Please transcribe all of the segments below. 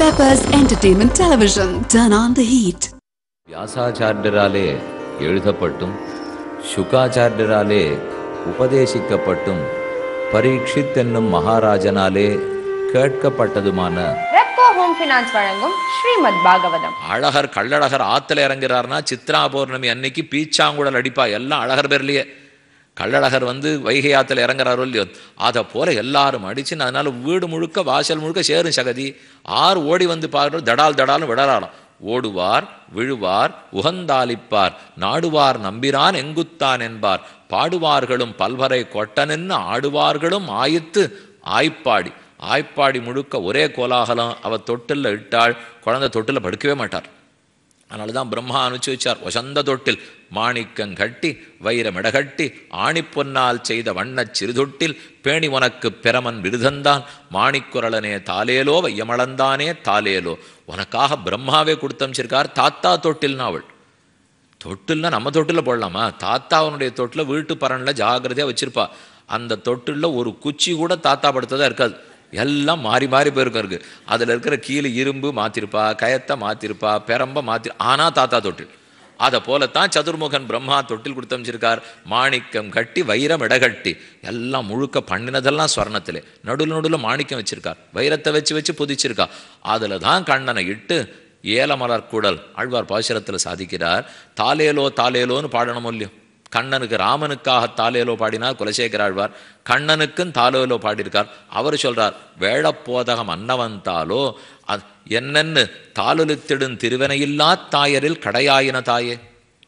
Peppers Entertainment Television. Turn on the heat. வியாசாச்சாரியராலே எழுதப்பட்டும் சுகாச்சாரியராலே உபதேசிக்கப்பட்டும் பரீட்சித் என்னும் மகாராஜனாலே கேட்கப்பட்டதுமான ரெப்கோ ஹோம் ஃபைனான்ஸ் வழங்கும் ஸ்ரீமத் பாகவதம் அழகர் கள்ளழகர் ஆத்துல இறங்குறாருன்னா சித்ரா பௌர்ணமி அன்னைக்கு பீச்சாங்குழல் அடிப்பா எல்லாம் அழகர் பேர்லயே கள்ளழகர் வந்து வைகை ஆத்துல இறங்குறாரோ இல்லையோ அதை போல எல்லாரும் அடிச்சு அதனால வீடு முழுக்க வாசல் முழுக்க சேரும் சகதி ஆறு ஓடி வந்து பார்க்கறது தடால் தடாலும் விடறாராம் ஓடுவார் விழுவார் உகந்தாலிப்பார் நாடுவார் நம்பிரான் எங்குத்தான் என்பார் பாடுவார்களும் பல்வரை கொட்டனென்னு ஆடுவார்களும் ஆயித்து ஆய்ப்பாடி ஆய்ப்பாடி முழுக்க ஒரே கோலாகலம் அவ தொட்டில்ல இட்டாள் குழந்தை தொட்டில்ல படுக்கவே மாட்டார் அதனால தான் பிரம்மா அனுப்பிச்சு வச்சார் வசந்த தொட்டில் மாணிக்கம் கட்டி வைரமிடகட்டி ஆணிப்பொன்னால் செய்த வண்ணச் சிறுதொட்டில் பேணி உனக்கு பிரமன் விருதந்தான் மாணிக்குரலனே தாலேலோ வையமளந்தானே தாலேலோ உனக்காக பிரம்மாவே கொடுத்தமிச்சிருக்கார் தாத்தா தொட்டில்னா அவள் தொட்டில்னா நம்ம தொட்டில போடலாமா தாத்தா அவனுடைய தொட்டில வீட்டு பரன்ல ஜாகிரதையா வச்சிருப்பா அந்த தொட்டில்ல ஒரு குச்சி கூட தாத்தா படுத்ததா இருக்காது எல்லாம் மாறி மாறி போயிருக்கும் இருக்கு அதுல இருக்கிற கீழே இரும்பு மாத்திருப்பா கயத்தை மாத்திருப்பா பெரம்ப மாத்தி ஆனா தாத்தா தொட்டில் அதை போலத்தான் சதுர்முகன் பிரம்மா தொட்டில் கொடுத்தமிச்சிருக்கார் மாணிக்கம் கட்டி வைரம் இடகட்டி எல்லாம் முழுக்க பண்ணினதெல்லாம் ஸ்வர்ணத்திலே நடுவில் நடுவில் மாணிக்கம் வச்சிருக்கார் வைரத்தை வச்சு வச்சு புதிச்சிருக்கா அதுல தான் கண்ணனை இட்டு ஏலமலர் குடல் ஆழ்வார் பாசுரத்தில் சாதிக்கிறார் தாலேலோ தாலேலோன்னு பாடணும் இல்லையோ கண்ணனுக்கு ராமனுக்காக தாலேலோ பாடினார் குலசேகர ஆழ்வார் கண்ணனுக்கும் தாலேலோ பாடியிருக்கார் அவர் சொல்றார் வேழப்போதகம் அன்னவன் தாலோ அது என்னன்னு தாலுலித்திடும் திருவனையில்லா தாயரில் கடையாயின தாயே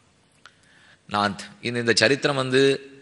நான் இந்த இந்த சரித்திரம் வந்து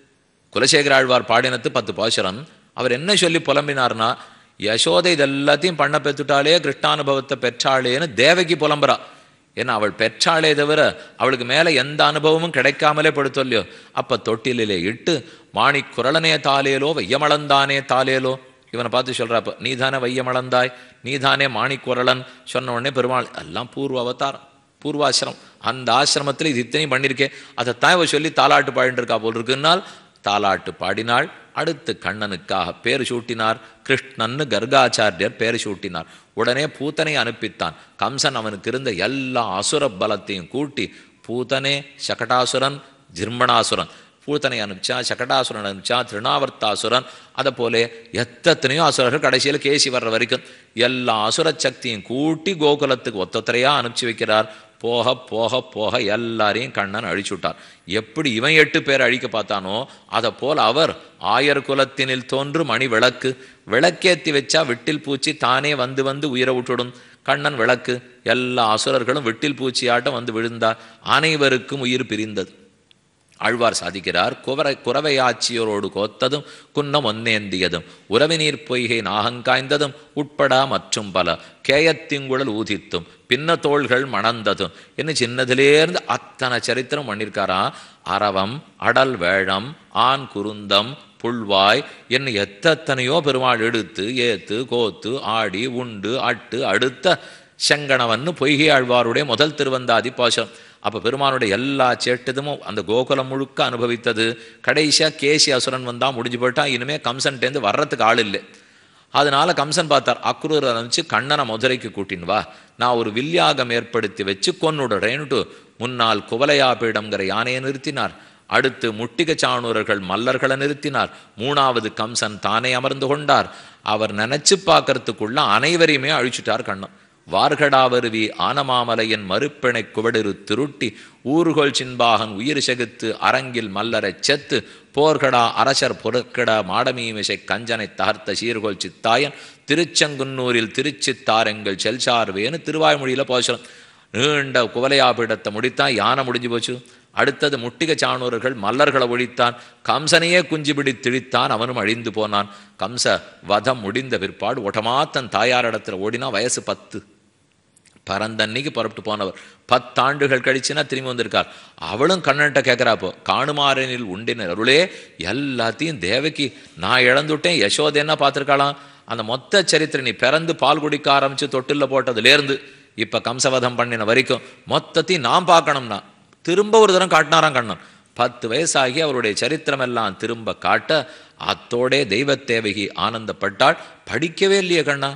குலசேகர ஆழ்வார் பாடினத்து பத்து பாசுரம் அவர் என்ன சொல்லி புலம்பினார்னா யசோதை இதெல்லாத்தையும் பண்ண பெற்றுட்டாலே கிருஷ்ணானுபவத்தை பெற்றாளேன்னு தேவகி புலம்புறா ஏன்னா அவள் பெற்றாளே தவிர அவளுக்கு மேல எந்த அனுபவமும் கிடைக்காமலே படுத்தோ இல்லையோ அப்ப தொட்டிலே இட்டு மாணி குரலனே தாலேலோ வையமளந்தானே தாலேலோ இவனை பார்த்து சொல்றாப்ப நீ தானே வையமளந்தாய் நீ தானே மாணிக்குரலன் சொன்ன உடனே பெருமாள் எல்லாம் பூர்வ அவதாரம் பூர்வாசிரமம் அந்த ஆசிரமத்தில் இது இத்தனையும் பண்ணியிருக்கேன் அதைத்தான் இவ சொல்லி தாலாட்டு பாடிட்டு இருக்கா போல் இருக்குன்னால் தாலாட்டு பாடினாள் அடுத்து கண்ணனுக்காக பேர் சூட்டினார் கிருஷ்ணன்னு கர்காச்சாரியர் பேர் சூட்டினார் உடனே பூத்தனை அனுப்பித்தான் கம்சன் அவனுக்கு இருந்த எல்லா அசுர பலத்தையும் கூட்டி பூதனே சகடாசுரன் ஜிர்மணாசுரன் பூத்தனை அனுப்பிச்சா சகடாசுரன் அனுப்பிச்சா திருநாவர்த்தாசுரன் அதை போல எத்தனையோ அசுரர்கள் கடைசியில் கேசி வர்ற வரைக்கும் எல்லா அசுர சக்தியும் கூட்டி கோகுலத்துக்கு ஒத்தொத்தரையா அனுப்பிச்சு வைக்கிறார் போக போக போக எல்லாரையும் கண்ணன் அழிச்சுட்டார் எப்படி இவன் எட்டு பேர் அழிக்க பார்த்தானோ அதை போல் அவர் ஆயர் குலத்தினில் தோன்று மணி விளக்கு விளக்கேத்தி வச்சா விட்டில் பூச்சி தானே வந்து வந்து உயிரை விட்டுடும் கண்ணன் விளக்கு எல்லா அசுரர்களும் விட்டில் பூச்சியாட்டம் வந்து விழுந்தார் அனைவருக்கும் உயிர் பிரிந்தது ஆழ்வார் சாதிக்கிறார் குவரை குறவையாச்சியோரோடு கோத்ததும் குன்னம் ஒன்னேந்தியதும் உறவினீர் பொய்கை நாகங்காய்ந்ததும் உட்படா மற்றும் பல கேயத்திங்குழல் ஊதித்தும் பின்ன தோள்கள் மணந்ததும் இன்னும் சின்னதிலேருந்து அத்தனை சரித்திரம் பண்ணியிருக்காராம் அரவம் அடல் வேழம் ஆண் குருந்தம் புல்வாய் என்ன எத்தனையோ பெருமாள் எடுத்து ஏத்து கோத்து ஆடி உண்டு அட்டு அடுத்த செங்கணவன்னு பொய்கை ஆழ்வாருடைய முதல் திருவந்தாதி பாசம் அப்போ பெருமானுடைய எல்லா சேட்டதும் அந்த கோகுலம் முழுக்க அனுபவித்தது கடைசியாக கேசி அசுரன் வந்தா முடிஞ்சு போட்டா இனிமே கம்சன்ட்டேருந்து வர்றதுக்கு ஆள் இல்லை அதனால கம்சன் பார்த்தார் அக்ரூர் அனுப்பிச்சு கண்ணனை மதுரைக்கு கூட்டின்னு வா நான் ஒரு வில்யாகம் ஏற்படுத்தி வச்சு கொன்னுடுறேன்னுட்டு முன்னால் குவலையாபீடம்ங்கிற யானையை நிறுத்தினார் அடுத்து முட்டிக சாணூரர்கள் மல்லர்களை நிறுத்தினார் மூணாவது கம்சன் தானே அமர்ந்து கொண்டார் அவர் நினைச்சு பார்க்கறதுக்குள்ள அனைவரையுமே அழிச்சுட்டார் கண்ணன் வார்கடாவருவி ஆனமாமலையின் மறுப்பிணை குவடிரு திருட்டி ஊர்கொள் சின்பாகன் உயிர் செகுத்து அரங்கில் மல்லரைச் செத்து போர்கடா அரசர் பொருட்கடா மாடமீமிசை கஞ்சனை தகர்த்த சீர்கொள் சித்தாயன் திருச்செங்குன்னூரில் திருச்சித்தாரெங்கள் செல்சார்வேன்னு திருவாய்மொழியில போசலம் நீண்ட குவலையாபீடத்தை முடித்தான் யானை முடிஞ்சு போச்சு அடுத்தது முட்டிக சாணூரர்கள் மல்லர்களை ஒழித்தான் கம்சனையே குஞ்சு பிடி திழித்தான் அவனும் அழிந்து போனான் கம்ச வதம் முடிந்த பிற்பாடு ஒட்டமாத்தன் தாயாரிடத்துல ஓடினா வயசு பத்து பரந்தன்னைக்கு புறப்பட்டு போனவர் பத்தாண்டுகள் கழிச்சுனா திரும்பி வந்திருக்கார் அவளும் கண்ணன்ட்ட கேட்குறாப்போ காணுமாறனில் உண்டின அருளே எல்லாத்தையும் தேவகி நான் இழந்துட்டேன் யசோதை என்ன பார்த்துருக்காளாம் அந்த மொத்த சரித்திரம் நீ பிறந்து பால் குடிக்க ஆரம்பிச்சு தொட்டில்ல போட்டதுலேருந்து இப்போ கம்சவதம் பண்ணின வரைக்கும் மொத்தத்தையும் நான் பார்க்கணும்னா திரும்ப ஒரு தரம் காட்டினாராம் கண்ணன் பத்து வயசாகி அவருடைய சரித்திரம் எல்லாம் திரும்ப காட்ட அத்தோடே தெய்வத் தேவகி ஆனந்தப்பட்டாள் படிக்கவே இல்லையே கண்ணா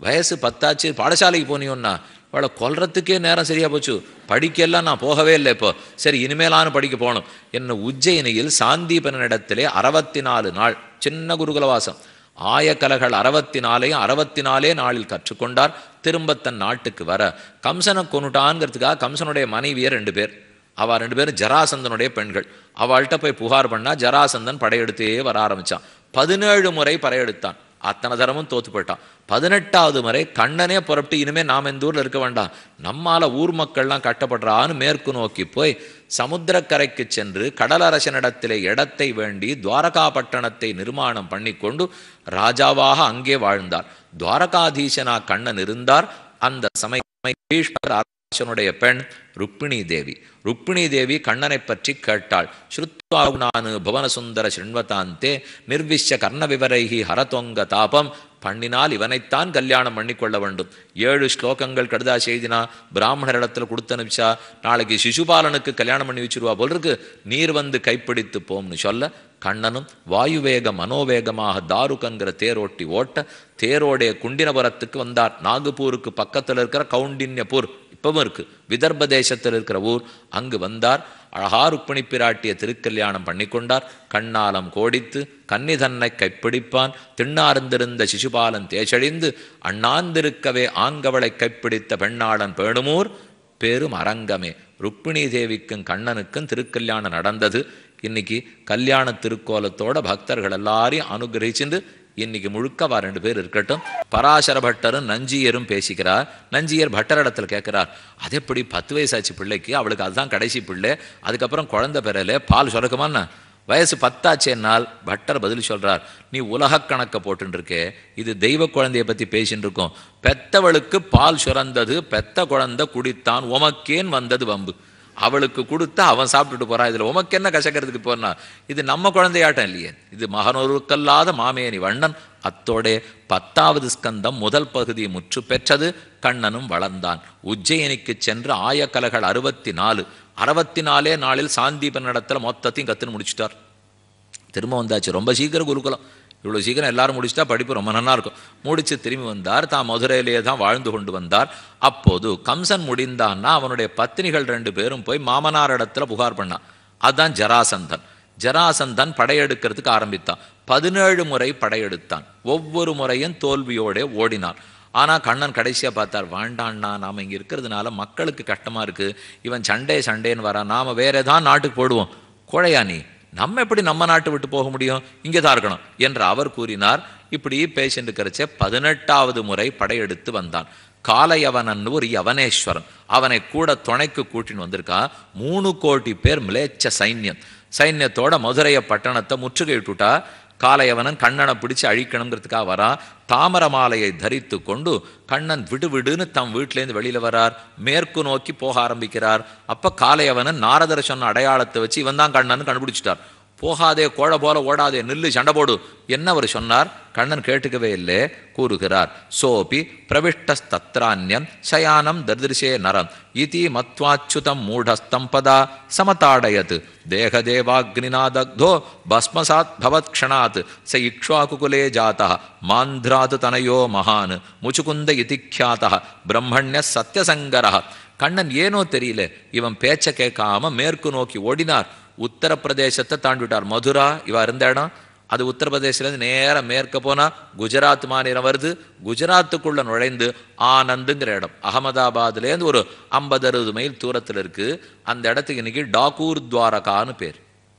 வயசு பத்தாச்சு பாடசாலைக்கு போனியோன்னா அவளை கொல்றதுக்கே நேரம் சரியா போச்சு படிக்கெல்லாம் நான் போகவே இல்லை இப்போ சரி இனிமேலானு படிக்க போகணும் என்ன உஜ்ஜயினியில் சாந்தீபனிடத்திலே அறுபத்தி நாலு நாள் சின்ன குருகுலவாசம் ஆயக்கலகள் அறுபத்தி நாலையும் அறுபத்தி நாலே நாளில் கற்றுக்கொண்டார் திரும்ப தன் நாட்டுக்கு வர கம்சனை கொண்டுட்டான்ங்கிறதுக்காக கம்சனுடைய மனைவியர் ரெண்டு பேர் அவ ரெண்டு பேரும் ஜராசந்தனுடைய பெண்கள் அவள்கிட்ட போய் புகார் பண்ணா ஜராசந்தன் படையெடுத்தே வர ஆரம்பிச்சான் பதினேழு முறை படையெடுத்தான் அத்தனை தரமும் தோத்து போயிட்டான் பதினெட்டாவது முறை கண்ணனே புறப்பட்டு இனிமே நாம் இந்த ஊர்ல இருக்க வேண்டாம் நம்மால ஊர் மக்கள்லாம் கட்டப்படுறான்னு மேற்கு நோக்கி போய் சமுத்திரக்கரைக்கு சென்று கடலரசனிடத்திலே இடத்தை வேண்டி துவாரகாபட்டணத்தை நிர்மாணம் பண்ணிக்கொண்டு ராஜாவாக அங்கே வாழ்ந்தார் துவாரகாதீசனா கண்ணன் இருந்தார் அந்த சமயம் பீஷ்மர் அரசனுடைய பெண் ருக்மிணி தேவி ருக்மிணி தேவி கண்ணனை பற்றி கேட்டாள் ஸ்ருத்வாகுணானு புவனசுந்தர சிண்வதாந்தே நிர்விஷ்ய கர்ண விவரைகி ஹரதொங்க தாபம் பண்ணினால் இவனைத்தான் கல்யாணம் பண்ணிக்கொள்ள வேண்டும் ஏழு ஸ்லோகங்கள் கடுதா செய்தினா பிராமணர் இடத்துல கொடுத்து அனுப்பிச்சா நாளைக்கு சிசுபாலனுக்கு கல்யாணம் பண்ணி வச்சிருவா போல் இருக்கு நீர் வந்து கைப்பிடித்து போம்னு சொல்ல கண்ணனும் வாயுவேக மனோவேகமாக தாருகங்கிற தேரோட்டி ஓட்ட தேரோடைய குண்டினபுரத்துக்கு வந்தார் நாகப்பூருக்கு பக்கத்தில் இருக்கிற கவுண்டின்யபூர் இப்பவும் இருக்கு விதர்ப தேசத்தில் இருக்கிற ஊர் அங்கு வந்தார் அழகா ருக்மிணி பிராட்டிய திருக்கல்யாணம் பண்ணிக்கொண்டார் கண்ணாலம் கோடித்து கன்னி தன்னை கைப்பிடிப்பான் திண்ணார்ந்திருந்த சிசுபாலன் தேசழிந்து அண்ணாந்திருக்கவே ஆங்கவளை கைப்பிடித்த பெண்ணாளன் பேணுமூர் பெரும் அரங்கமே ருக்மிணி தேவிக்கும் கண்ணனுக்கும் திருக்கல்யாணம் நடந்தது இன்னைக்கு கல்யாண திருக்கோலத்தோட பக்தர்கள் எல்லாரையும் அனுகிரகிச்சுட்டு இன்னைக்கு முழுக்க வா ரெண்டு பேர் இருக்கட்டும் பராசர பட்டரும் நஞ்சியரும் பேசிக்கிறார் நஞ்சியர் பட்டரிடத்துல கேட்கிறார் அது எப்படி பத்து வயசாச்சு பிள்ளைக்கு அவளுக்கு அதுதான் கடைசி பிள்ளை அதுக்கப்புறம் குழந்தை பெறல பால் சுரக்குமான்னு வயசு பத்தாச்சேனால் பட்டர் பதில் சொல்றார் நீ உலக கணக்க போட்டுன்னு இருக்கே இது தெய்வ குழந்தைய பத்தி பேசின்னு இருக்கோம் பெத்தவளுக்கு பால் சுரந்தது பெத்த குழந்தை குடித்தான் உமக்கேன் வந்தது வம்பு அவளுக்கு கொடுத்தா அவன் சாப்பிட்டுட்டு போறான் இதுல உமக்கு என்ன கசக்கிறதுக்கு போனா இது நம்ம குழந்தையாட்டம் இல்லையே இது மகனொருக்கல்லாத மாமேனி வண்ணன் அத்தோடே பத்தாவது ஸ்கந்தம் முதல் பகுதி முற்று பெற்றது கண்ணனும் வளர்ந்தான் உஜ்ஜயினிக்கு சென்று ஆயக்கலகள் அறுபத்தி நாலு அறுபத்தி நாலே நாளில் சாந்தீபன் இடத்துல மொத்தத்தையும் கத்துன்னு முடிச்சிட்டார் திரும்ப வந்தாச்சு ரொம்ப சீக்கிரம் குருகுலம் இவ்வளோ சீக்கிரம் எல்லாரும் முடிச்சுட்டா படிப்பு ரொம்ப நல்லா இருக்கும் முடிச்சு திரும்பி வந்தார் தான் மதுரையிலேயே தான் வாழ்ந்து கொண்டு வந்தார் அப்போது கம்சன் முடிந்தான்னா அவனுடைய பத்தினிகள் ரெண்டு பேரும் போய் மாமனார் இடத்துல புகார் பண்ணான் அதுதான் ஜராசந்தன் ஜராசந்தன் படையெடுக்கிறதுக்கு ஆரம்பித்தான் பதினேழு முறை படையெடுத்தான் ஒவ்வொரு முறையும் தோல்வியோட ஓடினான் ஆனா கண்ணன் கடைசியா பார்த்தார் வேண்டாண்ணா நாம இங்க இருக்கிறதுனால மக்களுக்கு கஷ்டமா இருக்கு இவன் சண்டே சண்டேன்னு வரான் நாம வேற ஏதாவது நாட்டுக்கு போடுவோம் கோழையா நீ நம்ம எப்படி நம்ம நாட்டு விட்டு போக முடியும் இங்கே தான் இருக்கணும் என்று அவர் கூறினார் இப்படி பேசிட்டு இருக்கிறச்ச பதினெட்டாவது முறை படையெடுத்து வந்தான் காலையவனன் ஒரு யவனேஸ்வரன் அவனை கூட துணைக்கு கூட்டின்னு வந்திருக்கான் மூணு கோடி பேர் மிலேச்ச சைன்யம் சைன்யத்தோட மதுரைய பட்டணத்தை முற்றுகையிட்டுட்டா காலையவனன் கண்ணனை பிடிச்சு அழிக்கணுங்கிறதுக்காக வரான் தாமர மாலையை தரித்து கொண்டு கண்ணன் விடு விடுன்னு தம் வீட்டிலேருந்து வெளியில வரார் மேற்கு நோக்கி போக ஆரம்பிக்கிறார் அப்ப காலையவனன் நாரதர் சொன்ன அடையாளத்தை வச்சு இவன் தான் கண்ணன் கண்டுபிடிச்சிட்டார் போகாதே கோழ போல ஓடாதே நில்லு சண்டை போடு என்ன அவர் சொன்னார் கண்ணன் கேட்டுக்கவே இல்லை கூறுகிறார் சோபி பிரவிஷ்டஸ்தத்ரான்யன் சயானம் தர்திருஷே நரம் இதி மத்வாச்சுதம் மூடஸ்தம் பதா சமதாடயத் தேகதேவாக்னிநாதக்தோ பஸ்மசாத் பவத் க்ஷணாத் ச இக்ஷ்வாகுகுலே ஜாதः மாந்திராத் தனயோ மகான் முச்சுகுந்த இதி ख्यातः பிரம்மண்ய சத்யசங்கரः கண்ணன் ஏனோ தெரியல இவன் பேச்ச கேட்காம மேற்கு நோக்கி ஓடினார் உத்தரப்பிரதேசத்தை தாண்டிவிட்டார் மதுரா இவ இருந்த இடம் அது உத்தரப்பிரதேசிலேருந்து நேரம் மேற்க போனா குஜராத் மாநிலம் வருது குஜராத்துக்குள்ள நுழைந்து ஆனந்துங்கிற இடம் அகமதாபாத்லேருந்து ஒரு ஐம்பது அறுபது மைல் தூரத்தில் இருக்கு அந்த இடத்துக்கு இன்னைக்கு டாக்கூர் துவாரகான்னு பேர்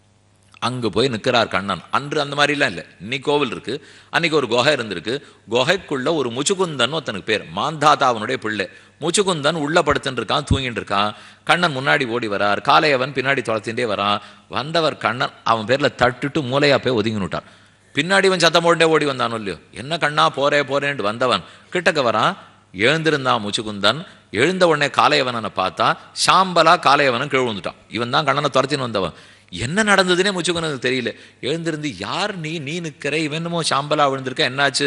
அங்கு போய் நிற்கிறார் கண்ணன் அன்று அந்த மாதிரிலாம் இல்லை இன்னைக்கு கோவில் இருக்கு அன்னைக்கு ஒரு குகை இருந்திருக்கு குகைக்குள்ள ஒரு முச்சுகுந்தன் ஒருத்தனுக்கு பேர் மாந்தாதாவனுடைய பிள்ளை முச்சுகுந்தன் உள்ள படுத்துட்டு இருக்கான் தூங்கிட்டு இருக்கான் கண்ணன் முன்னாடி ஓடி வரார் காளையவன் பின்னாடி தொலைத்துட்டே வரான் வந்தவர் கண்ணன் அவன் பேர்ல தட்டுட்டு மூளையா போய் ஒதுங்கினுட்டார் பின்னாடி இவன் சத்தம் போட்டே ஓடி வந்தானோ இல்லையோ என்ன கண்ணா போறே போறேன்ட்டு வந்தவன் கிட்டக்க வரான் எழுந்திருந்தான் முச்சுகுந்தன் எழுந்த உடனே காளையவனனை பார்த்தா சாம்பலா காளையவனன் கீழ் விழுந்துட்டான் இவன் தான் கண்ணனை துரத்தின்னு வந்தவன் என்ன நடந்ததுன்னே முச்சுக்குனது தெரியல எழுந்திருந்து யார் நீ நீ நிற்கிற இவன் என்னமோ சாம்பலா விழுந்திருக்க என்னாச்சு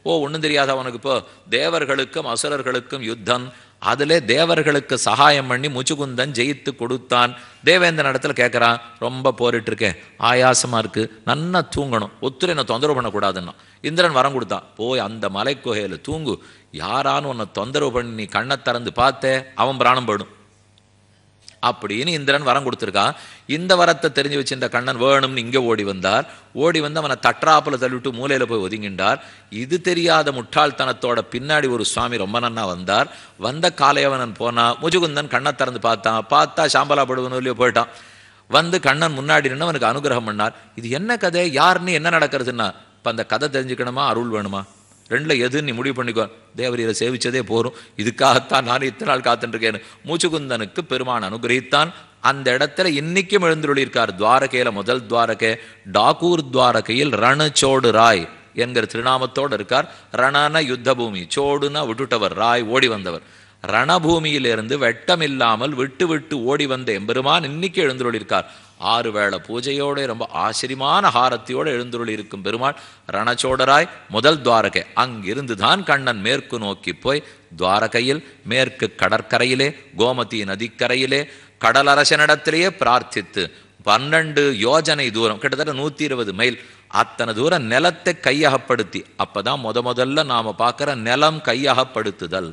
ஓ ஒன்றும் தெரியாத அவனுக்கு இப்போ தேவர்களுக்கும் அசுரர்களுக்கும் யுத்தம் அதிலே தேவர்களுக்கு சகாயம் பண்ணி முச்சுகுந்தன் ஜெயித்து கொடுத்தான் தேவேந்திரன் இடத்துல கேட்குறான் ரொம்ப போரிட்டு இருக்கேன் ஆயாசமா இருக்கு நன்னா தூங்கணும் ஒத்துரை என்ன தொந்தரவு பண்ணக்கூடாதுன்னா இந்திரன் வரம் கொடுத்தான் போய் அந்த மலைக்குகையில் தூங்கு யாரான்னு உன்னை தொந்தரவு பண்ணி நீ கண்ணை திறந்து பார்த்தே அவன் பிராணம் போயிடும் அப்படின்னு இந்திரன் வரம் கொடுத்துருக்கான் இந்த வரத்தை தெரிஞ்சு வச்சிருந்த கண்ணன் வேணும்னு இங்கே ஓடி வந்தார் ஓடி வந்து அவனை தற்றாப்புல தள்ளிவிட்டு மூலையில போய் ஒதுங்கின்றார் இது தெரியாத முட்டாள்தனத்தோட பின்னாடி ஒரு சுவாமி ரொம்ப நன்னா வந்தார் வந்த காளையவனன் போனா முஜுகுந்தன் கண்ணை திறந்து பார்த்தான் பார்த்தா சாம்பலா படுவனும் இல்லையோ போயிட்டான் வந்து கண்ணன் முன்னாடி நின்று அவனுக்கு அனுகிரகம் பண்ணார் இது என்ன கதை யாருன்னு என்ன நடக்கிறதுன்னா இப்போ அந்த கதை தெரிஞ்சுக்கணுமா அருள் வேணுமா ரெண்டுல எதுன்னு நீ முடிவு பண்ணிக்கோ தேவரீரை சேவிச்சதே போரும் இதுக்காகத்தான் நான் இத்தனை நாள் காத்துருக்கேன் மூச்சுகுந்தனுக்கு பெருமான் அனுகிரகித்தான் அந்த இடத்துல இன்னைக்கும் எழுந்துள்ளிருக்கார் துவாரகையில முதல் துவாரகை டாகூர் துவாரகையில் ரணச்சோடு ராய் என்கிற திருநாமத்தோடு இருக்கார் ரணன யுத்த பூமி சோடுனா விட்டுட்டவர் ராய் ஓடி வந்தவர் ரணபூமியிலிருந்து வெட்டமில்லாமல் விட்டு விட்டு ஓடி வந்த எம்பெருமான் இன்னைக்கு எழுந்துள்ளிருக்கார் ஆறு வேளை பூஜையோட ரொம்ப ஆச்சரியமான ஹாரத்தியோடு எழுந்துருளி இருக்கும் பெருமாள் ரணச்சோடராய் முதல் துவாரகை அங்கிருந்து தான் கண்ணன் மேற்கு நோக்கி போய் துவாரகையில் மேற்கு கடற்கரையிலே கோமதி நதிக்கரையிலே கடலரசனிடத்திலேயே பிரார்த்தித்து பன்னெண்டு யோஜனை தூரம் கிட்டத்தட்ட நூத்தி இருபது மைல் அத்தனை தூரம் நிலத்தை கையகப்படுத்தி அப்பதான் முத முதல்ல நாம பார்க்கிற நிலம் கையகப்படுத்துதல்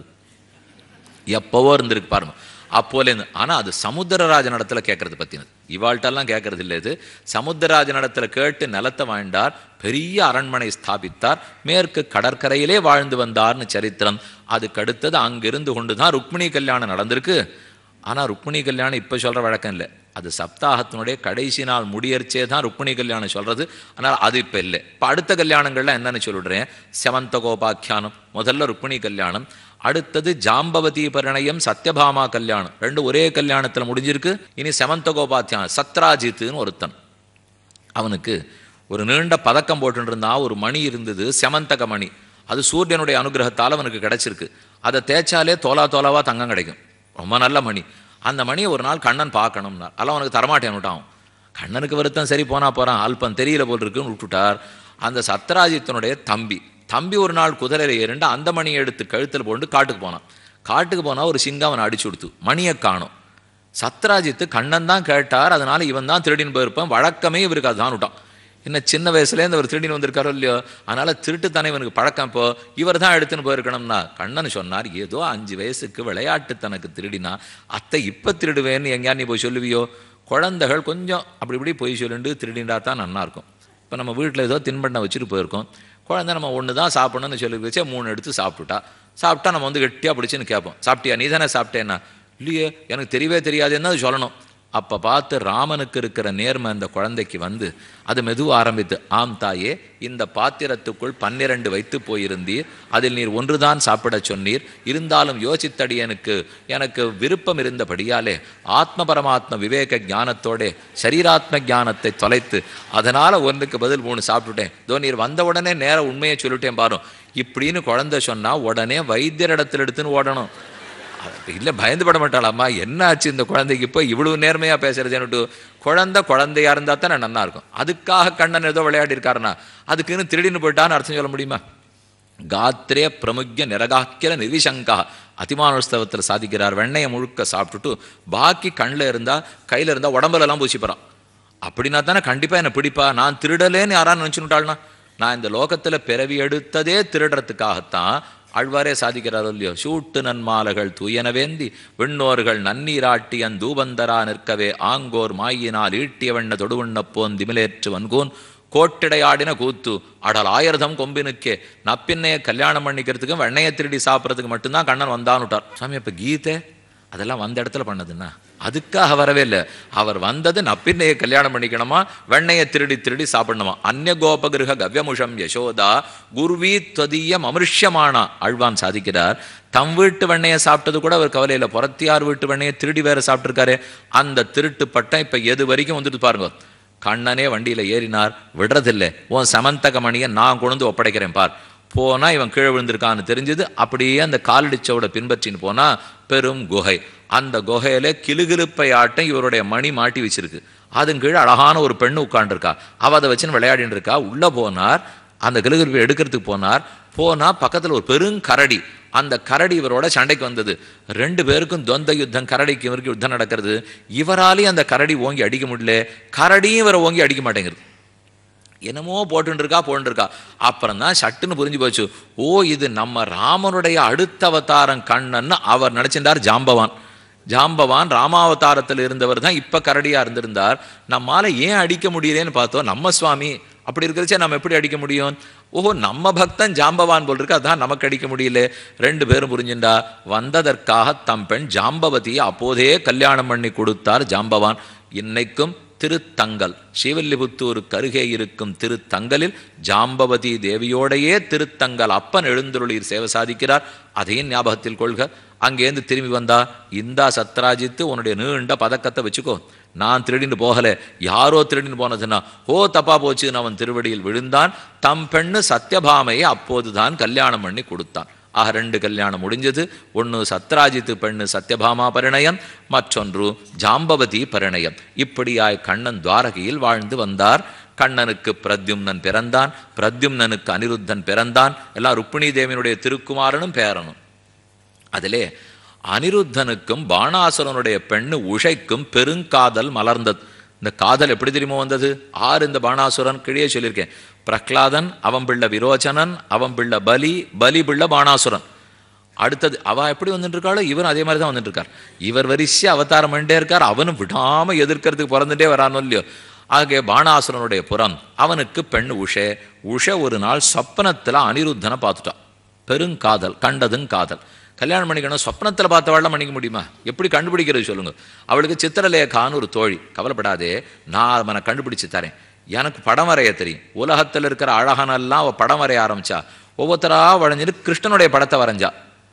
எப்பவோ இருந்திருக்கு பாருங்க அப்போலேருந்து ஆனால் அது சமுத்திரராஜன் இடத்துல கேட்கறது பற்றினது இவாள்கிட்டெல்லாம் கேட்கறது இல்லை இது சமுத்திரராஜன் இடத்துல கேட்டு நிலத்தை வாழ்ந்தார் பெரிய அரண்மனை ஸ்தாபித்தார் மேற்கு கடற்கரையிலே வாழ்ந்து வந்தார்னு சரித்திரம் அதுக்கு அடுத்தது அங்கிருந்து கொண்டு தான் ருக்மிணி கல்யாணம் நடந்திருக்கு ஆனால் ருக்மிணி கல்யாணம் இப்போ சொல்கிற வழக்கம் இல்லை அது சப்தாகத்தினுடைய கடைசி நாள் முடியர்ச்சே தான் ருக்மிணி கல்யாணம் சொல்கிறது ஆனால் அது இப்போ இல்லை இப்போ அடுத்த கல்யாணங்கள்லாம் என்னன்னு சொல்லிடுறேன் செவந்த கோபாக்கியானம் முதல்ல ருக்மிணி கல்யாணம் அடுத்தது ஜாம்பவதி பரிணயம் சத்யபாமா கல்யாணம் ரெண்டு ஒரே கல்யாணத்தில் முடிஞ்சிருக்கு இனி செவந்த கோபாத்தியானம் சத்ராஜித்துன்னு ஒருத்தன் அவனுக்கு ஒரு நீண்ட பதக்கம் போட்டுட்டு இருந்தான் ஒரு மணி இருந்தது செமந்தக மணி அது சூரியனுடைய அனுகிரகத்தால் அவனுக்கு கிடைச்சிருக்கு அதை தேய்ச்சாலே தோலா தோலாவா தங்கம் கிடைக்கும் ரொம்ப நல்ல மணி அந்த மணியை ஒரு நாள் கண்ணன் பார்க்கணும்னா அதெல்லாம் அவனுக்கு தரமாட்டேன் விட்டான் கண்ணனுக்கு வருத்தம் சரி போனா போறான் அல்பம் தெரியல போல் இருக்குன்னு விட்டுட்டார் அந்த சத்ராஜித்தனுடைய தம்பி தம்பி ஒரு நாள் குதிரையில ஏறிண்டு அந்த மணியை எடுத்து கழுத்தில் போட்டு காட்டுக்கு போனான் காட்டுக்கு போனால் ஒரு சிங்கம் அவனை அடிச்சு கொடுத்து மணியை காணும் சத்ராஜித்து கண்ணன் தான் கேட்டார் அதனால இவன் தான் திருடின்னு போயிருப்பான் வழக்கமே இவருக்கு அதுதான் விட்டான் என்ன சின்ன வயசுலேருந்து அவர் திருடின்னு வந்திருக்காரோ இல்லையோ அதனால திருட்டுத்தனை இவனுக்கு பழக்கம் இப்போ இவர் தான் எடுத்துன்னு போயிருக்கணும்னா கண்ணன் சொன்னார் ஏதோ அஞ்சு வயசுக்கு விளையாட்டு தனக்கு திருடினா அத்தை இப்போ திருடுவேன்னு எங்கேயா நீ போய் சொல்லுவியோ குழந்தைகள் கொஞ்சம் அப்படி இப்படி போய் சொல்லிட்டு திருடிண்டா தான் நன்னா இருக்கும் இப்போ நம்ம வீட்டில் ஏதோ தின்பண்ணை வச்சுட்டு போயிருக்கோம் குழந்தை நம்ம ஒன்று தான் சாப்பிடணும்னு சொல்லி வச்சே மூணு எடுத்து சாப்பிட்டுட்டா சாப்பிட்டா நம்ம வந்து கெட்டியாக பிடிச்சின்னு கேட்போம் சாப்பிட்டியா நீ தானே சாப்பிட்டேன்னா இல்லையே எனக்கு தெரியவே தெரியாதுன்னு அது சொல்லணும் அப்போ பார்த்து ராமனுக்கு இருக்கிற நேர்மை அந்த குழந்தைக்கு வந்து அது மெதுவாக ஆரம்பித்து ஆம் தாயே இந்த பாத்திரத்துக்குள் பன்னிரண்டு வைத்து போயிருந்தீர் அதில் நீர் ஒன்றுதான் சாப்பிடச் சொன்னீர் இருந்தாலும் யோசித்தடி எனக்கு எனக்கு விருப்பம் இருந்தபடியாலே ஆத்ம பரமாத்ம விவேக ஞானத்தோட சரீராத்ம ஞானத்தை தொலைத்து அதனால ஒன்றுக்கு பதில் மூணு சாப்பிட்டுட்டேன் தோ நீர் வந்த உடனே நேர உண்மையை சொல்லிட்டேன் பாரு இப்படின்னு குழந்தை சொன்னா உடனே வைத்தியர் இடத்துல எடுத்துன்னு ஓடணும் இல்லை பயந்து பட மாட்டாளாம்மா என்ன ஆச்சு இந்த குழந்தைக்கு இப்போ இவ்வளவு நேர்மையாக பேசுறதுன்னுட்டு குழந்தை குழந்தையா இருந்தால் தானே நல்லா இருக்கும் அதுக்காக கண்ணன் ஏதோ விளையாடி இருக்காருன்னா அதுக்குன்னு திருடின்னு போயிட்டான்னு அர்த்தம் சொல்ல முடியுமா காத்திரே பிரமுக்கிய நிரகாக்கிர நிர்விசங்கா அதிமானுஸ்தவத்தில் சாதிக்கிறார் வெண்ணையை முழுக்க சாப்பிட்டுட்டு பாக்கி கண்ணில் இருந்தால் கையில் இருந்தால் உடம்புல எல்லாம் பூசிப்பறான் அப்படின்னா தானே கண்டிப்பாக என்னை பிடிப்பா நான் திருடலேன்னு யாரான்னு நினச்சுட்டாள்னா நான் இந்த லோகத்தில் பிறவி எடுத்ததே திருடுறதுக்காகத்தான் ஆழ்வாரே சாதிக்கிறாரோ இல்லையோ சூட்டு நன்மாலைகள் தூயனவேந்தி விண்ணோர்கள் நன்னீராட்டியன் தூபந்தரா நிற்கவே ஆங்கோர் மாயினால் ஈட்டிய வண்ண தொடுவண்ண போன் திமிலேற்று வன்கோன் கோட்டிடையாடின கூத்து அடல் ஆயிரதம் கொம்பினுக்கே நப்பின்னைய கல்யாணம் பண்ணிக்கிறதுக்கும் வெண்ணையை திருடி சாப்பிட்றதுக்கு மட்டும்தான் கண்ணன் வந்தான்னுட்டார் சாமி அப்போ கீதை அதெல்லாம் வந்த இடத்துல பண்ணதுன்னா அதுக்காக வரவே இல்லை அவர் வந்தது நப்பின்னையை கல்யாணம் பண்ணிக்கணுமா வெண்ணையை திருடி திருடி சாப்பிடணுமா அந்நிய கோபகிருக கவ்யமுஷம் யசோதா குருவி துவதீயம் அமிருஷ்யமானா அழ்வான் சாதிக்கிறார் தம் வீட்டு வெண்ணையை சாப்பிட்டது கூட அவர் கவலையில் புறத்தியார் வீட்டு வெண்ணையை திருடி வேற சாப்பிட்டிருக்காரு அந்த திருட்டு பட்டம் இப்போ எது வரைக்கும் வந்துட்டு பாருங்க கண்ணனே வண்டியில் ஏறினார் விடுறதில்லை உன் சமந்தக மணியை நான் கொண்டு ஒப்படைக்கிறேன் பார் போனா இவன் கீழே விழுந்திருக்கான்னு தெரிஞ்சது அப்படியே அந்த காலடிச்சோட பின்பற்றின்னு போனா பெரும் குகை அந்த குகையில கிளுகிழுப்பை ஆட்டம் இவருடைய மணி மாட்டி வச்சிருக்கு அதன் கீழே அழகான ஒரு பெண்ணு உட்காண்டிருக்கா அவ அதை வச்சுன்னு விளையாடின்னு இருக்கா உள்ள போனார் அந்த கிளுகிழுப்பை எடுக்கிறதுக்கு போனார் போனா பக்கத்துல ஒரு பெருங்கரடி அந்த கரடி இவரோட சண்டைக்கு வந்தது ரெண்டு பேருக்கும் துவந்த யுத்தம் கரடிக்கு இவருக்கு யுத்தம் நடக்கிறது இவராலையும் அந்த கரடி ஓங்கி அடிக்க முடியல கரடியும் இவரை ஓங்கி அடிக்க மாட்டேங்குது என்னமோ போட்டுன்னு இருக்கா போட்டு இருக்கா அப்புறம் தான் சட்டுன்னு புரிஞ்சு போச்சு ஓ இது நம்ம ராமனுடைய அடுத்த அவதாரம் கண்ணன்னு அவர் நினைச்சிருந்தார் ஜாம்பவான் ஜாம்பவான் ராமாவதாரத்தில் இருந்தவர் தான் இப்ப கரடியா இருந்திருந்தார் நம்மால ஏன் அடிக்க முடியலன்னு பார்த்தோம் நம்ம சுவாமி அப்படி இருக்கிறச்சே நம்ம எப்படி அடிக்க முடியும் ஓஹோ நம்ம பக்தன் ஜாம்பவான் போல் இருக்கு அதான் நமக்கு அடிக்க முடியல ரெண்டு பேரும் புரிஞ்சுண்டா வந்ததற்காக தம் பெண் ஜாம்பவதியை அப்போதே கல்யாணம் பண்ணி கொடுத்தார் ஜாம்பவான் இன்னைக்கும் திருத்தங்கல் ஸ்ரீவில்லிபுத்தூருக்கு அருகே இருக்கும் திருத்தங்கலில் ஜாம்பவதி தேவியோடையே திருத்தங்கல் அப்பன் எழுந்தருளீர் சேவை சாதிக்கிறார் அதையும் ஞாபகத்தில் கொள்க அங்கேருந்து திரும்பி வந்தா இந்தா சத்ராஜித்து உன்னுடைய நீண்ட பதக்கத்தை வச்சுக்கோ நான் திருடின்னு போகல யாரோ திருடின்னு போனதுன்னா ஓ தப்பா போச்சுன்னு அவன் திருவடியில் விழுந்தான் தம் பெண்ணு சத்யபாமையை அப்போதுதான் கல்யாணம் பண்ணி கொடுத்தான் ஆக ரெண்டு கல்யாணம் முடிஞ்சது ஒன்று சத்ராஜித்து பெண்ணு சத்யபாமா பரிணயம் மற்றொன்று ஜாம்பவதி பரிணயம் இப்படியாய் கண்ணன் துவாரகையில் வாழ்ந்து வந்தார் கண்ணனுக்கு பிரத்யும்னன் பிறந்தான் பிரத்யும்னனுக்கு அனிருத்தன் பிறந்தான் எல்லாம் ருக்மிணி தேவியினுடைய திருக்குமாரனும் பேரனும் அதிலே அனிருத்தனுக்கும் பாணாசுரனுடைய பெண்ணு உஷைக்கும் பெருங்காதல் மலர்ந்தது இந்த காதல் எப்படி தெரியுமோ வந்தது ஆறு இந்த பாணாசுரன் கிழியே சொல்லியிருக்கேன் பிரஹ்லாதன் அவன் பிள்ளை விரோச்சனன் அவன் பிள்ளை பலி பலி பிள்ளை பாணாசுரன் அடுத்தது அவ எப்படி வந்துட்டு இருக்காளோ இவரும் அதே மாதிரி தான் வந்துட்டு இருக்கார் இவர் வரிசை அவதாரம் பண்ணிட்டே இருக்கார் அவனும் விடாம எதிர்க்கிறதுக்கு பிறந்துட்டே வரானோ இல்லையோ ஆகிய பாணாசுரனுடைய புறம் அவனுக்கு பெண் உஷே உஷ ஒரு நாள் சொப்பனத்துல அனிருத்தனை பார்த்துட்டான் பெருங்காதல் கண்டதும் காதல் கல்யாணம் பண்ணிக்கணும் சொப்னத்தில் பார்த்தவாள்லாம் பண்ணிக்க முடியுமா எப்படி கண்டுபிடிக்கிறது சொல்லுங்க அவளுக்கு சித்திரலேகான்னு ஒரு தோழி கவலைப்படாதே நான் அவனை கண்டுபிடிச்சு தரேன் எனக்கு படம் வரைய தெரியும் உலகத்தில் இருக்கிற அழகனெல்லாம் அவள் படம் வரைய ஆரம்பிச்சா ஒவ்வொருத்தரா வளைஞ்சிட்டு கிருஷ்ணனுடைய படத்தை வரைஞ்சா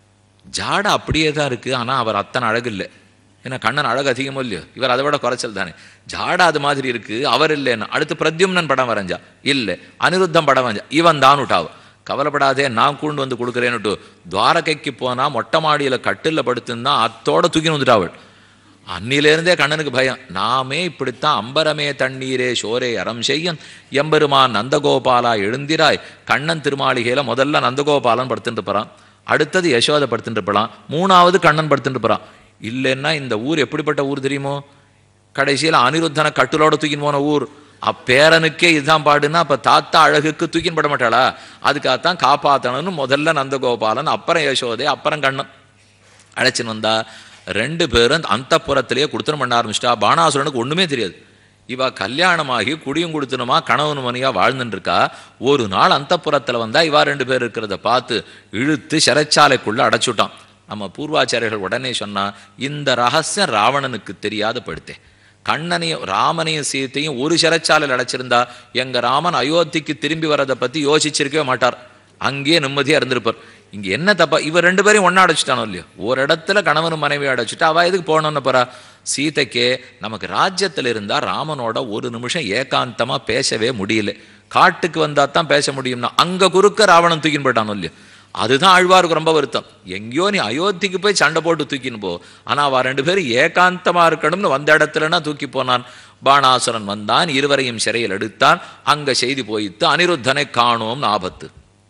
ஜாடை அப்படியே தான் இருக்கு ஆனால் அவர் அத்தனை அழகு இல்லை ஏன்னா கண்ணன் அழகு அதிகமோ இல்லையோ இவர் அதை விட குறைச்சல் தானே ஜாடா அது மாதிரி இருக்கு அவர் இல்லைன்னு அடுத்து பிரத்யும்னன் படம் வரைஞ்சா இல்லை அனிருத்தம் படம் வரைஞ்சா இவன் தான் விட்டாவு கவலைப்படாதே நான் கூண்டு வந்து கொடுக்குறேன்னுட்டு துவாரகைக்கு போனா மொட்டை மாடியில கட்டில் படுத்துன்னா அத்தோட தூக்கின்னு வந்துட்டா அவள் அன்னிலேருந்தே கண்ணனுக்கு பயம் நாமே இப்படித்தான் அம்பரமே தண்ணீரே சோரே அறம் செய்யும் எம்பெருமான் நந்தகோபாலா எழுந்திராய் கண்ணன் திருமாளிகையில முதல்ல நந்தகோபாலன் படுத்துட்டு போறான் அடுத்தது யசோதை படுத்துட்டு போறான் மூணாவது கண்ணன் படுத்துட்டு போறான் இல்லைன்னா இந்த ஊர் எப்படிப்பட்ட ஊர் தெரியுமோ கடைசியில் அனிருத்தனை கட்டுலோட தூக்கின்னு போன ஊர் அப்பேரனுக்கே இதுதான் பாடுன்னா அப்ப தாத்தா அழகுக்கு தூக்கின்னு பட மாட்டாளா அதுக்காகத்தான் காப்பாத்தணும்னு முதல்ல நந்தகோபாலன் அப்புறம் யசோதை அப்புறம் கண்ணன் அழைச்சின்னு வந்தா ரெண்டு பேரும் அந்த புறத்திலேயே கொடுத்துரும் பண்ண ஆரம்பிச்சிட்டா பாணாசுரனுக்கு ஒண்ணுமே தெரியாது இவ கல்யாணமாகி குடியும் கொடுத்தனுமா கணவன் மணியா வாழ்ந்துட்டு இருக்கா ஒரு நாள் அந்த புறத்துல வந்தா இவா ரெண்டு பேர் இருக்கிறத பார்த்து இழுத்து சிறைச்சாலைக்குள்ள அடைச்சுட்டான் நம்ம பூர்வாச்சாரியர்கள் உடனே சொன்னா இந்த ரகசியம் ராவணனுக்கு தெரியாத படுத்தே கண்ணனையும் ராமனையும் சீத்தையும் ஒரு சிறைச்சாலையில் அடைச்சிருந்தா எங்க ராமன் அயோத்திக்கு திரும்பி வர்றதை பத்தி யோசிச்சிருக்கவே மாட்டார் அங்கேயே நிம்மதியா இருந்திருப்பார் இங்க என்ன தப்பா இவர் ரெண்டு பேரையும் ஒண்ணா அடைச்சிட்டானோ இல்லையோ ஒரு இடத்துல கணவனும் மனைவி அடைச்சிட்டு அவ எதுக்கு போகணும்னு போறா சீதைக்கே நமக்கு ராஜ்யத்துல இருந்தா ராமனோட ஒரு நிமிஷம் ஏகாந்தமா பேசவே முடியல காட்டுக்கு வந்தா தான் பேச முடியும்னா அங்க குறுக்க ராவணன் தூக்கின்னு போயிட்டானோ இல்லையோ அதுதான் ஆழ்வாருக்கு ரொம்ப வருத்தம் எங்கேயோ நீ அயோத்திக்கு போய் சண்டை போட்டு தூக்கின்னு போ ஆனா அவ ரெண்டு பேரும் ஏகாந்தமா இருக்கணும்னு வந்த இடத்துலனா தூக்கி போனான் பாணாசுரன் வந்தான் இருவரையும் சிறையில் எடுத்தான் அங்க செய்தி போயித்து அனிருத்தனை காணோம் ஆபத்து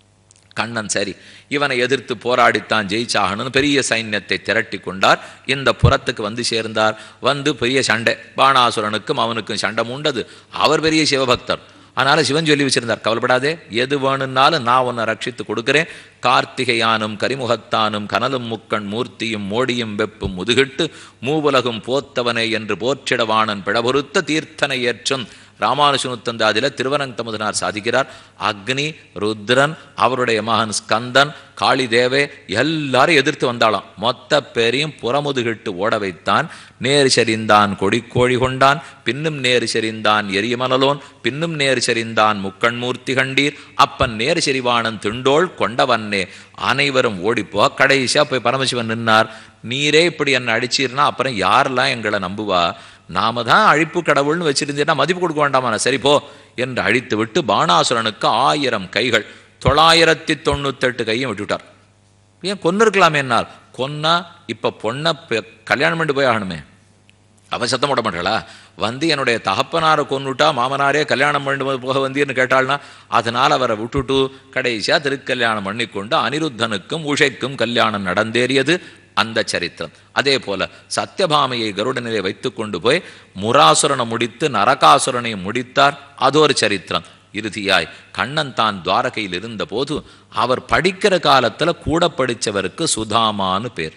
கண்ணன் சரி இவனை எதிர்த்து போராடித்தான் ஜெயிச்சாகணும்னு பெரிய சைன்யத்தை திரட்டி கொண்டார் இந்த புறத்துக்கு வந்து சேர்ந்தார் வந்து பெரிய சண்டை பாணாசுரனுக்கும் அவனுக்கும் சண்டை மூண்டது அவர் பெரிய சிவபக்தர் அதனால சிவன் சொல்லி வச்சிருந்தார் கவலைப்படாதே எது வேணும்னாலும் நான் உன்னை ரட்சித்து கொடுக்கிறேன் கார்த்திகையானும் கரிமுகத்தானும் கனலும் முக்கண் மூர்த்தியும் மோடியும் வெப்பும் முதுகிட்டு மூவுலகும் போத்தவனே என்று போற்றிடவாணன் பிழபொருத்த தீர்த்தனை ஏற்றும் ராமானுஷனுத்தந்தாதில திருவனந்தமுதனார் சாதிக்கிறார் அக்னி ருத்ரன் அவருடைய மகன் ஸ்கந்தன் காளி தேவே எல்லாரும் எதிர்த்து வந்தாளாம் மொத்த பேரையும் புறமுதுகிட்டு ஓட வைத்தான் நேர் சரிந்தான் கொடிக்கோழி கொண்டான் பின்னும் நேர் சரிந்தான் எரியமனலோன் பின்னும் நேர் சரிந்தான் முக்கண்மூர்த்தி கண்டீர் அப்பன் நேர் செறிவாணன் திண்டோள் கொண்டவன்னே அனைவரும் ஓடிப்போ கடைசியா போய் பரமசிவன் நின்னார் நீரே இப்படி என்னை அடிச்சீர்னா அப்புறம் யாரெல்லாம் எங்களை நம்புவா நாம தான் அழிப்பு கடவுள்னு வச்சிருந்தீங்கன்னா மதிப்பு கொடுக்க வேண்டாமா சரி போ என்று அழித்து விட்டு பாணாசுரனுக்கு ஆயிரம் கைகள் தொள்ளாயிரத்தி தொண்ணூத்தெட்டு கையும் விட்டுவிட்டார் ஏன் கொன்னு இருக்கலாமே என்னால் கொன்னா இப்ப பொண்ணை பெ- கல்யாணம் பண்ணிட்டு போய் ஆகணுமே அவ சத்தம் போட மாட்டாளா வந்து என்னுடைய தகப்பனாரை கொன்னுட்டா மாமனாரே கல்யாணம் பண்ணி போக வந்தீர்னு கேட்டாள்னா அதனால் அவரை விட்டுட்டு கடைசியா திருக்கல்யாணம் பண்ணிக்கொண்டு அனிருத்தனுக்கும் உஷைக்கும் கல்யாணம் நடந்தேறியது அந்த சரித்திரம் அதே போல சத்யபாமையை கருடனிலே வைத்து கொண்டு போய் முராசுரனை முடித்து நரகாசுரனை முடித்தார் அது ஒரு சரித்திரம் இறுதியாய் கண்ணன் தான் துவாரகையில் இருந்தபோது அவர் படிக்கிற காலத்துல கூட படிச்சவருக்கு சுதாமான்னு பேர்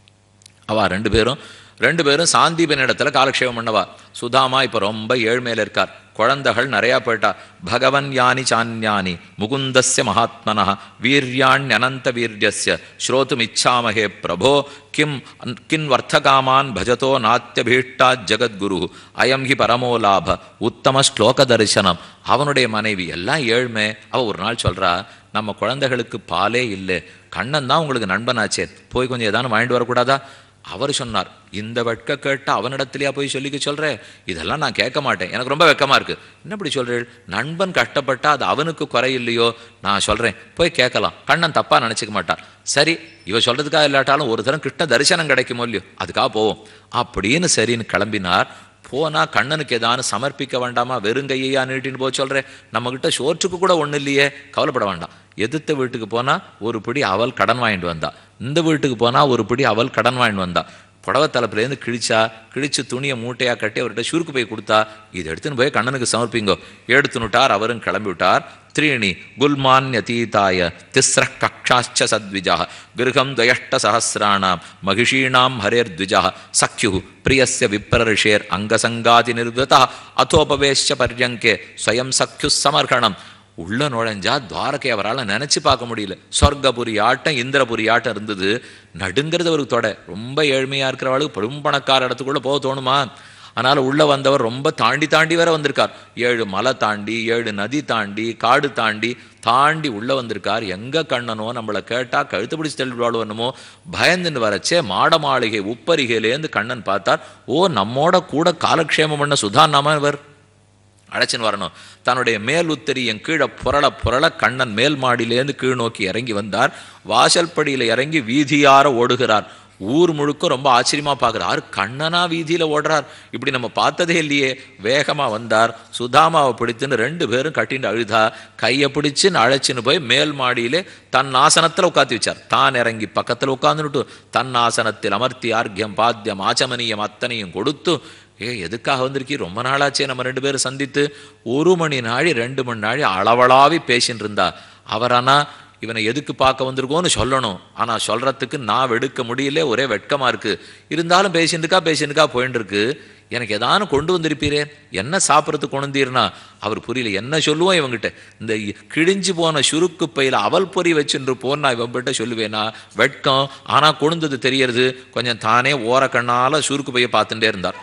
அவ ரெண்டு பேரும் ரெண்டு பேரும் சாந்தீபன் இடத்துல காலக்ஷேபம் பண்ணவா சுதாமா இப்போ ரொம்ப ஏழ்மையில இருக்கார் குழந்தைகள் நிறையா போயிட்டா பகவன் யானி சான்யானி முகுந்தஸ்ய மகாத்மனா வீர்யாண் அனந்த வீரியஸ்ய ஸ்ரோத்தும் இச்சாமகே பிரபோ கிம் கின் வர்த்தகாமான் பஜதோ நாத்தியபீஷ்டா ஜெகத்குரு அயம் ஹி பரமோ லாப உத்தம ஸ்லோக தரிசனம் அவனுடைய மனைவி எல்லாம் ஏழ்மை அவ ஒரு நாள் சொல்றா நம்ம குழந்தைகளுக்கு பாலே இல்லை கண்ணன் தான் உங்களுக்கு நண்பனாச்சே போய் கொஞ்சம் ஏதானு வாங்கிட்டு வரக்கூடாதா அவர் சொன்னார் இந்த வெட்க கேட்ட அவனிடத்திலேயா போய் சொல்லிக்க சொல்கிறேன் இதெல்லாம் நான் கேட்க மாட்டேன் எனக்கு ரொம்ப வெக்கமாக இருக்குது என்ன இப்படி சொல்கிறேன் நண்பன் கஷ்டப்பட்டா அது அவனுக்கு குறை இல்லையோ நான் சொல்கிறேன் போய் கேட்கலாம் கண்ணன் தப்பாக நினச்சிக்க மாட்டான் சரி இவ சொல்கிறதுக்காக இல்லாட்டாலும் ஒரு தரம் கிருஷ்ண தரிசனம் கிடைக்குமோ இல்லையோ அதுக்காக போவோம் அப்படின்னு சரின்னு கிளம்பினார் போனா கண்ணனுக்கு ஏதானு சமர்ப்பிக்க வேண்டாமா வெறுங்கையா நீட்டின்னு போக சொல்கிறேன் நம்மக்கிட்ட சோற்றுக்கு கூட ஒன்றும் இல்லையே கவலைப்பட வேண்டாம் எதிர்த்த வீட்டுக்கு போனால் ஒரு பிடி அவள் கடன் வாங்கிட்டு வந்தா இந்த வீட்டுக்கு போனால் ஒரு பிடி அவள் கடன் வாங்கிட்டு வந்தா புடவை தலைப்புலேருந்து கிழிச்சா கிழிச்சு துணியை மூட்டையாக கட்டி அவர்கிட்ட சுருக்கு போய் கொடுத்தா இதை எடுத்துன்னு போய் கண்ணனுக்கு சமர்ப்பிங்கோ எடுத்துனுட்டார் அவரும் கிளம்பி விட்டார் த்ரீணி குல்மான்யதீதாய திஸ்ர கக்ஷாச்ச சத்விஜா கிருகம் துவயஷ்ட சஹசிராணாம் மகிஷீணாம் ஹரேர்த்விஜா சக்யு பிரியஸ்ய விப்ரரிஷேர் அங்கசங்காதி நிர்வதா அதோபவேஷ்ய பர்யங்கே ஸ்வயம் சக்யு சமர்கணம் உள்ள நுழைஞ்சா துவாரகை அவரால் நினைச்சு பார்க்க முடியல சொர்க்கபுரி ஆட்டம் இந்திரபுரி ஆட்டம் இருந்தது நடுங்கிறது அவருக்கு தொட ரொம்ப ஏழ்மையா இருக்கிறவளுக்கு பெரும் பணக்கார இடத்துக்குள்ள போக தோணுமா அதனால உள்ள வந்தவர் ரொம்ப தாண்டி தாண்டி வேற வந்திருக்கார் ஏழு மலை தாண்டி ஏழு நதி தாண்டி காடு தாண்டி தாண்டி உள்ள வந்திருக்கார் எங்க கண்ணனோ நம்மளை கேட்டா கழுத்து பிடிச்சு தள்ளிவிடுவாளோ என்னமோ பயந்துன்னு வரச்சே மாட மாளிகை உப்பரிகையிலேருந்து கண்ணன் பார்த்தார் ஓ நம்மோட கூட காலக்ஷேமம் பண்ண சுதா நாம இவர் அழைச்சின்னு வரணும் தன்னுடைய மேல் உத்தரியின் கீழே புரள புரள கண்ணன் மேல் மாடியிலேருந்து கீழ் நோக்கி இறங்கி வந்தார் வாசல்படியில் இறங்கி வீதியார ஓடுகிறார் ஊர் முழுக்க ரொம்ப ஆச்சரியமா பார்க்குறார் கண்ணனா வீதியில ஓடுறார் இப்படி நம்ம பார்த்ததே இல்லையே வேகமா வந்தார் சுதாமாவை பிடித்துன்னு ரெண்டு பேரும் கட்டின்னு அழுதா கையை பிடிச்சுன்னு அழைச்சின்னு போய் மேல் மாடியிலே தன் ஆசனத்தில் உட்காத்தி வச்சார் தான் இறங்கி பக்கத்தில் உட்காந்துட்டு தன் ஆசனத்தில் அமர்த்தி ஆர்க்கியம் பாத்தியம் ஆச்சமனியம் அத்தனையும் கொடுத்து ஏ எதுக்காக வந்திருக்கீ ரொம்ப நாளாச்சே நம்ம ரெண்டு பேரும் சந்தித்து ஒரு மணி நாழி ரெண்டு மணி நாழி அளவளாவி பேசின்னு இருந்தா அவர் ஆனா இவனை எதுக்கு பார்க்க வந்திருக்கோன்னு சொல்லணும் ஆனால் சொல்றதுக்கு நான் வெடுக்க முடியல ஒரே வெட்கமா இருக்கு இருந்தாலும் பேசிட்டுக்கா பேசிட்டுக்கா போயின்னு இருக்கு எனக்கு ஏதானு கொண்டு வந்திருப்பீரே என்ன சாப்பிட்றதுக்கு கொண்டு வந்தீர்னா அவர் புரியல என்ன சொல்லுவோம் இவங்கிட்ட இந்த கிழிஞ்சு போன சுருக்கு பையில அவல் பொறி வச்சுட்டு போன்னு நான் இவன்கிட்ட சொல்லுவேனா வெட்கம் ஆனால் கொழுந்தது தெரியறது கொஞ்சம் தானே ஓர கண்ணால சுருக்கு பையை பார்த்துட்டே இருந்தார்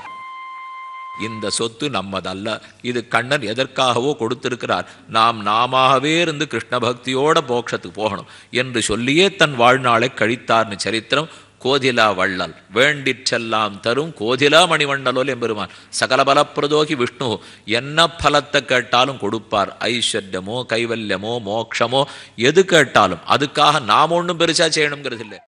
இந்த சொத்து நம்மதல்ல இது கண்ணன் எதற்காகவோ கொடுத்திருக்கிறார் நாம் நாமாகவே இருந்து கிருஷ்ண பக்தியோட மோட்சத்துக்கு போகணும் என்று சொல்லியே தன் வாழ்நாளை கழித்தார்னு சரித்திரம் கோதிலா வள்ளல் வேண்டிற் செல்லாம் தரும் கோதிலா மணிவண்டலோல் எம்பெருமான் சகல பலப்பிரதோகி விஷ்ணு என்ன பலத்தை கேட்டாலும் கொடுப்பார் ஐஸ்வர்யமோ கைவல்யமோ மோட்சமோ எது கேட்டாலும் அதுக்காக நாம் ஒன்றும் பெருசா செய்யணுங்கிறது இல்லை